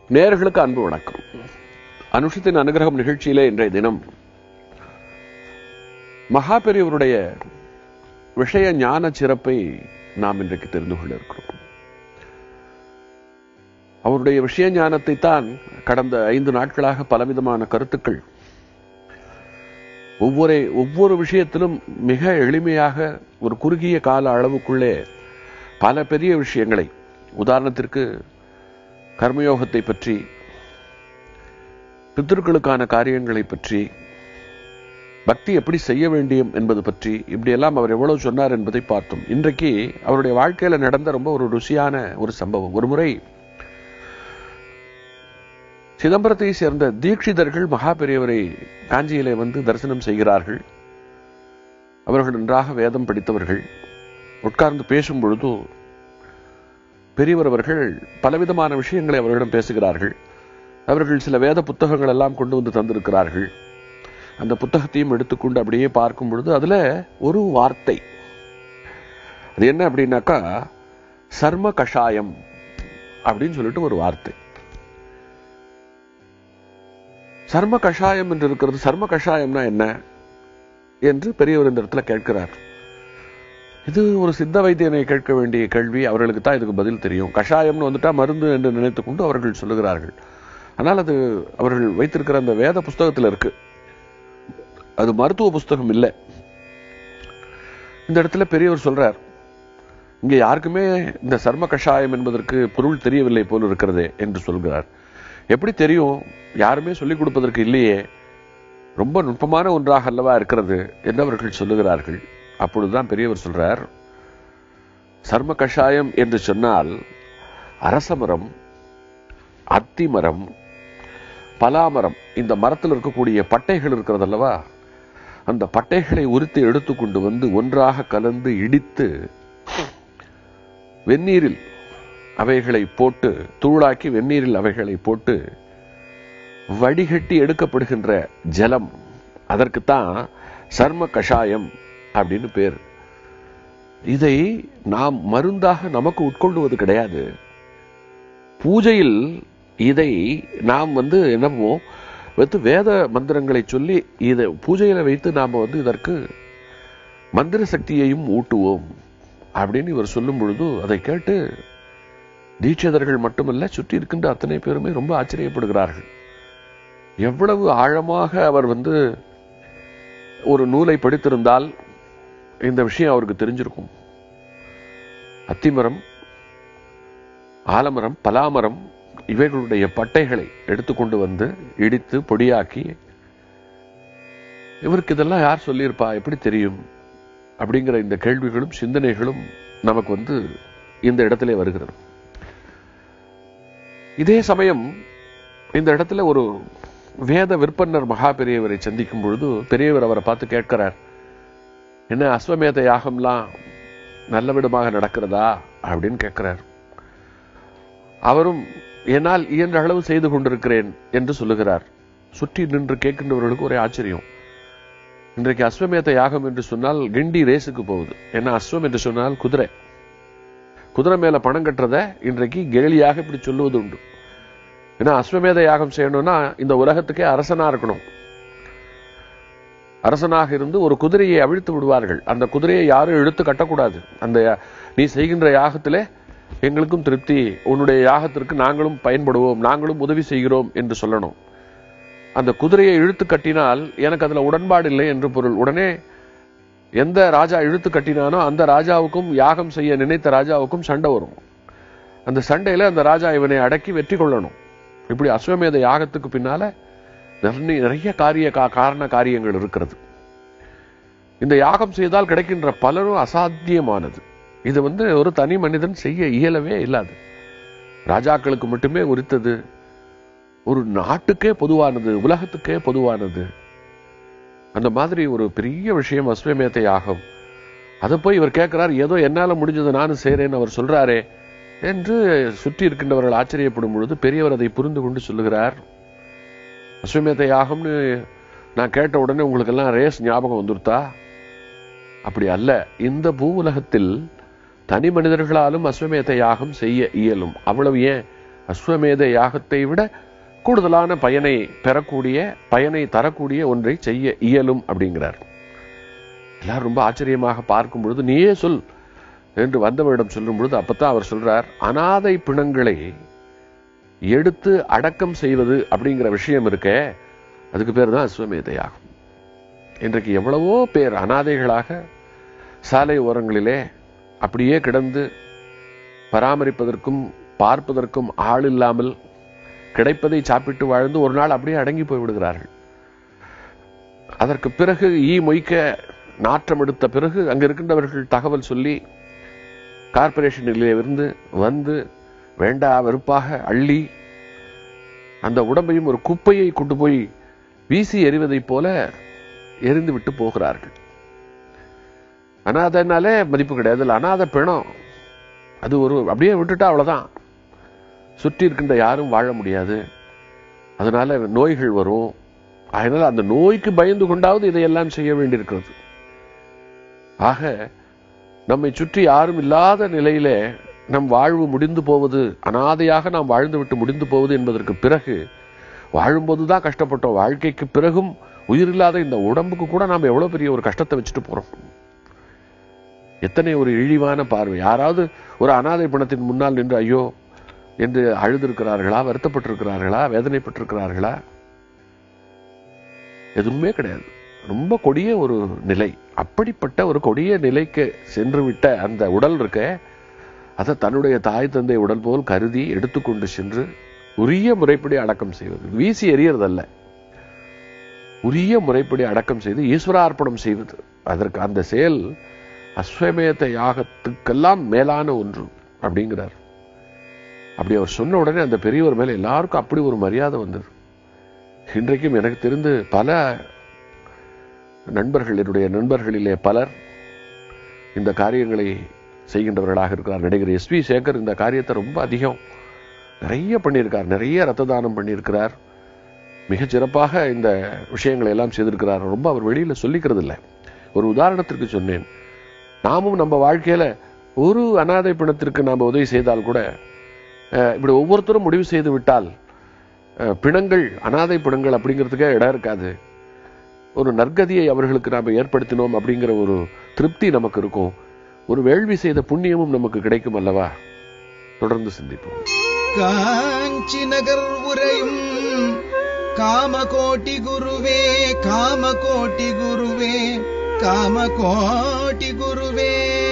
நேயர்களுக்கு அன்பு வணக்கம் அனுஷத்தின் அனுகிரகம் நிகழ்ச்சியிலே இன்றைய தினம் மகா பெரியவருடைய விஷய ஞான சிறப்பை நாம் இன்றைக்கு தெரிந்து கொள்ள இருக்கிறோம் அவருடைய விஷய ஞானத்தை தான் கடந்த ஐந்து நாட்களாக பலவிதமான கருத்துக்கள் ஒவ்வொரு ஒவ்வொரு விஷயத்திலும் மிக எளிமையாக ஒரு குறுகிய கால அளவுக்குள்ளே பல பெரிய விஷயங்களை உதாரணத்திற்கு கர்மயோகத்தை பற்றி பித்தர்களுக்கான காரியங்களை பற்றி பக்தி எப்படி செய்ய வேண்டியும் என்பது பற்றி இப்படியெல்லாம் அவர் எவ்வளவு சொன்னார் என்பதை பார்த்தோம் இன்றைக்கு அவருடைய வாழ்க்கையில நடந்த ரொம்ப ஒரு ருசியான ஒரு சம்பவம் ஒரு முறை சிதம்பரத்தை சேர்ந்த தீட்சிதர்கள் மகா பெரியவரை காஞ்சியிலே வந்து தரிசனம் செய்கிறார்கள் அவர்கள் நன்றாக வேதம் படித்தவர்கள் உட்கார்ந்து பேசும் பொழுது பெரியவர் அவர்கள் பலவிதமான விஷயங்களை அவர்களிடம் பேசுகிறார்கள் அவர்கள் சில வேத புத்தகங்கள் எல்லாம் கொண்டு வந்து தந்திருக்கிறார்கள் அந்த புத்தகத்தையும் எடுத்துக்கொண்டு அப்படியே பார்க்கும் பொழுது அதுல ஒரு வார்த்தை அது என்ன அப்படின்னாக்கா சர்ம கஷாயம் அப்படின்னு சொல்லிட்டு ஒரு வார்த்தை சர்ம கஷாயம் என்று இருக்கிறது சர்ம கஷாயம்னா என்ன என்று பெரியவர் இந்த இடத்துல கேட்கிறார் இது ஒரு சித்த வைத்தியனை கேட்க வேண்டிய கேள்வி அவர்களுக்கு தான் இதுக்கு பதில் தெரியும் கஷாயம்னு வந்துட்டா மருந்து என்று நினைத்துக் கொண்டு அவர்கள் சொல்லுகிறார்கள் ஆனால் அது அவர்கள் வைத்திருக்கிற அந்த வேத புஸ்தகத்தில் இருக்கு அது மருத்துவ புஸ்தகம் இல்லை இந்த இடத்துல பெரியவர் சொல்றார் இங்க யாருக்குமே இந்த சர்ம கஷாயம் என்பதற்கு பொருள் தெரியவில்லை போல் இருக்கிறதே என்று சொல்கிறார் எப்படி தெரியும் யாருமே சொல்லிக் கொடுப்பதற்கு இல்லையே ரொம்ப நுட்பமான ஒன்றாக அல்லவா இருக்கிறது என்று அவர்கள் சொல்லுகிறார்கள் அப்பொழுதுதான் பெரியவர் சொல்றார் சர்ம கஷாயம் என்று சொன்னால் அரசமரம் அத்திமரம் பலாமரம் இந்த மரத்தில் இருக்கக்கூடிய பட்டைகள் இருக்கிறது அல்லவா அந்த பட்டைகளை உரித்து எடுத்துக்கொண்டு வந்து ஒன்றாக கலந்து இடித்து வெந்நீரில் அவைகளை போட்டு தூளாக்கி வெந்நீரில் அவைகளை போட்டு வடிகட்டி எடுக்கப்படுகின்ற ஜலம் அதற்குத்தான் சர்ம கஷாயம் அப்படின்னு பேர் இதை நாம் மருந்தாக நமக்கு உட்கொள்வது கிடையாது பூஜையில் இதை நாம் வந்து என்னமோ வைத்து வேத மந்திரங்களை சொல்லி இதை பூஜையில வைத்து நாம வந்து இதற்கு மந்திர சக்தியையும் ஊட்டுவோம் அப்படின்னு இவர் சொல்லும் பொழுது அதை கேட்டு தீட்சிதர்கள் மட்டுமல்ல சுற்றி இருக்கின்ற அத்தனை பேருமே ரொம்ப ஆச்சரியப்படுகிறார்கள் எவ்வளவு ஆழமாக அவர் வந்து ஒரு நூலை படித்திருந்தால் இந்த விஷயம் அவருக்கு தெரிஞ்சிருக்கும் அத்திமரம் ஆலமரம் பலாமரம் இவைகளுடைய பட்டைகளை எடுத்துக்கொண்டு வந்து இடித்து பொடியாக்கி இவருக்கு இதெல்லாம் யார் சொல்லியிருப்பா எப்படி தெரியும் அப்படிங்கிற இந்த கேள்விகளும் சிந்தனைகளும் நமக்கு வந்து இந்த இடத்திலே வருகிறது இதே சமயம் இந்த இடத்துல ஒரு வேத விற்பனர் மகா பெரியவரை சந்திக்கும் பொழுது பெரியவர் அவரை பார்த்து கேட்கிறார் என்ன அஸ்வமேத யாகம்லாம் நல்ல விதமாக நடக்கிறதா அப்படின்னு கேட்கிறார் அவரும் என்னால் இயன்ற அளவு செய்து கொண்டிருக்கிறேன் என்று சொல்லுகிறார் சுற்றி நின்று கேட்கின்றவர்களுக்கு ஒரே ஆச்சரியம் இன்றைக்கு அஸ்வமேத யாகம் என்று சொன்னால் கிண்டி ரேஸுக்கு போகுது ஏன்னா அஸ்வம் என்று சொன்னால் குதிரை குதிரை மேல பணம் கட்டுறத இன்றைக்கு கேலியாக இப்படி சொல்லுவது உண்டு ஏன்னா அஸ்வமேத யாகம் செய்யணும்னா இந்த உலகத்துக்கே அரசனா இருக்கணும் அரசனாக இருந்து ஒரு குதிரையை அவிழ்த்து விடுவார்கள் அந்த குதிரையை யாரும் இழுத்து கட்டக்கூடாது அந்த நீ செய்கின்ற யாகத்திலே எங்களுக்கும் திருப்தி உன்னுடைய யாகத்திற்கு நாங்களும் பயன்படுவோம் நாங்களும் உதவி செய்கிறோம் என்று சொல்லணும் அந்த குதிரையை இழுத்து கட்டினால் எனக்கு அதுல உடன்பாடு இல்லை என்று பொருள் உடனே எந்த ராஜா இழுத்து கட்டினானோ அந்த ராஜாவுக்கும் யாகம் செய்ய நினைத்த ராஜாவுக்கும் சண்டை வரும் அந்த சண்டையில அந்த ராஜா இவனை அடக்கி வெற்றி கொள்ளணும் இப்படி அஸ்வமேத யாகத்துக்கு பின்னால நிறைய காரிய காரண காரியங்கள் இருக்கிறது இந்த யாகம் செய்தால் கிடைக்கின்ற பலரும் அசாத்தியமானது இது வந்து ஒரு தனி மனிதன் செய்ய இயலவே இல்லாது ராஜாக்களுக்கு மட்டுமே உரித்தது ஒரு நாட்டுக்கே பொதுவானது உலகத்துக்கே பொதுவானது அந்த மாதிரி ஒரு பெரிய விஷயம் அஸ்வமேத யாகம் அதை போய் இவர் கேட்கிறார் ஏதோ என்னால முடிஞ்சதை நானும் செய்றேன்னு அவர் சொல்றாரே என்று சுற்றி இருக்கின்றவர்கள் ஆச்சரியப்படும் பொழுது பெரியவர் அதை புரிந்து கொண்டு சொல்லுகிறார் அஸ்வமேத யாகம்னு நான் கேட்ட உடனே உங்களுக்கு எல்லாம் ரேஸ் ஞாபகம் வந்துருத்தா அப்படி அல்ல இந்த பூ உலகத்தில் தனி மனிதர்களாலும் அஸ்வமேத யாகம் செய்ய இயலும் அவ்வளவு ஏன் அஸ்வமேத யாகத்தை விட கூடுதலான பயனை பெறக்கூடிய பயனை தரக்கூடிய ஒன்றை செய்ய இயலும் அப்படிங்கிறார் எல்லாரும் ரொம்ப ஆச்சரியமாக பார்க்கும் பொழுது நீயே சொல் என்று வந்தவரிடம் சொல்லும் பொழுது அப்பதான் அவர் சொல்றார் அனாதை பிணங்களை எடுத்து அடக்கம் செய்வது அப்படிங்கிற விஷயம் இருக்க அதுக்கு பேர் தான் அஸ்வமேத யாகம் இன்றைக்கு எவ்வளவோ பேர் அனாதைகளாக சாலை ஓரங்களிலே அப்படியே கிடந்து பராமரிப்பதற்கும் பார்ப்பதற்கும் ஆள் இல்லாமல் கிடைப்பதை சாப்பிட்டு வாழ்ந்து ஒரு நாள் அப்படியே அடங்கி போய் விடுகிறார்கள் அதற்கு பிறகு ஈ மொய்க்க நாற்றம் எடுத்த பிறகு அங்க இருக்கின்றவர்கள் தகவல் சொல்லி கார்பரேஷனிலே இருந்து வந்து வேண்டா வெறுப்பாக அள்ளி அந்த உடம்பையும் ஒரு குப்பையை கொண்டு போய் வீசி எறிவதைப் போல எரிந்து விட்டு போகிறார்கள் அனாதைனாலே மதிப்பு கிடையாது இல்லை அனாதை பிணம் அது ஒரு அப்படியே விட்டுட்டா அவ்வளவுதான் சுற்றி இருக்கின்ற யாரும் வாழ முடியாது அதனால நோய்கள் வரும் அதனால அந்த நோய்க்கு பயந்து கொண்டாவது இதையெல்லாம் செய்ய வேண்டியிருக்கிறது ஆக நம்மை சுற்றி யாரும் இல்லாத நிலையிலே நம் வாழ்வு முடிந்து போவது அனாதையாக நாம் வாழ்ந்து விட்டு முடிந்து போவது என்பதற்கு பிறகு வாழும்போதுதான் கஷ்டப்பட்டோம் வாழ்க்கைக்கு பிறகும் உயிரில்லாத இந்த உடம்புக்கு கூட நாம் எவ்வளவு பெரிய ஒரு கஷ்டத்தை வச்சுட்டு போறோம் எத்தனை ஒரு இழிவான பார்வை யாராவது ஒரு அனாதை பணத்தின் முன்னால் நின்று ஐயோ என்று அழுதிருக்கிறார்களா வருத்தப்பட்டிருக்கிறார்களா வேதனைப்பட்டிருக்கிறார்களா எதுவுமே கிடையாது ரொம்ப கொடிய ஒரு நிலை அப்படிப்பட்ட ஒரு கொடிய நிலைக்கு சென்று விட்ட அந்த உடல் இருக்க அதை தன்னுடைய தாய் தந்தை உடல் போல் கருதி எடுத்துக்கொண்டு சென்று உரிய முறைப்படி அடக்கம் செய்வது வீசி எறியறதல்ல உரிய முறைப்படி அடக்கம் செய்து ஈஸ்வரார்ப்பணம் செய்வது அதற்கு அந்த செயல் அஸ்வமேத யாகத்துக்கெல்லாம் மேலான ஒன்று அப்படிங்கிறார் அப்படி அவர் சொன்ன உடனே அந்த பெரியவர் மேல எல்லாருக்கும் அப்படி ஒரு மரியாதை வந்தது இன்றைக்கும் எனக்கு தெரிந்து பல நண்பர்கள் என்னுடைய நண்பர்களிலே பலர் இந்த காரியங்களை செய்கின்றவர்களாக இருக்கிறார் நடிகர் எஸ் வி சேகர் இந்த காரியத்தை ரொம்ப அதிகம் நிறைய பண்ணியிருக்கார் நிறைய ரத்த தானம் பண்ணியிருக்கிறார் மிகச் சிறப்பாக இந்த விஷயங்களை எல்லாம் செய்திருக்கிறார் ரொம்ப அவர் வெளியில சொல்லிக்கிறது இல்லை ஒரு உதாரணத்திற்கு சொன்னேன் நாமும் நம்ம வாழ்க்கையில ஒரு அனாதை பிணத்திற்கு நாம் உதவி செய்தால் கூட அஹ், இப்படி ஒவ்வொருத்தரும் முடிவு செய்து விட்டால் அஹ், பிணங்கள் அனாதை பிணங்கள் அப்படிங்கிறதுக்கே இடம் இருக்காது ஒரு நற்கதியை அவர்களுக்கு நாம் ஏற்படுத்தினோம் அப்படிங்கிற ஒரு திருப்தி நமக்கு இருக்கும் ஒரு வேள்வி செய்த புண்ணியமும் நமக்கு கிடைக்கும் அல்லவா தொடர்ந்து சிந்திப்போம் காஞ்சி நகர் உரையும் காமகோட்டி குருவே காமகோட்டி குருவே காமகோட்டி குருவே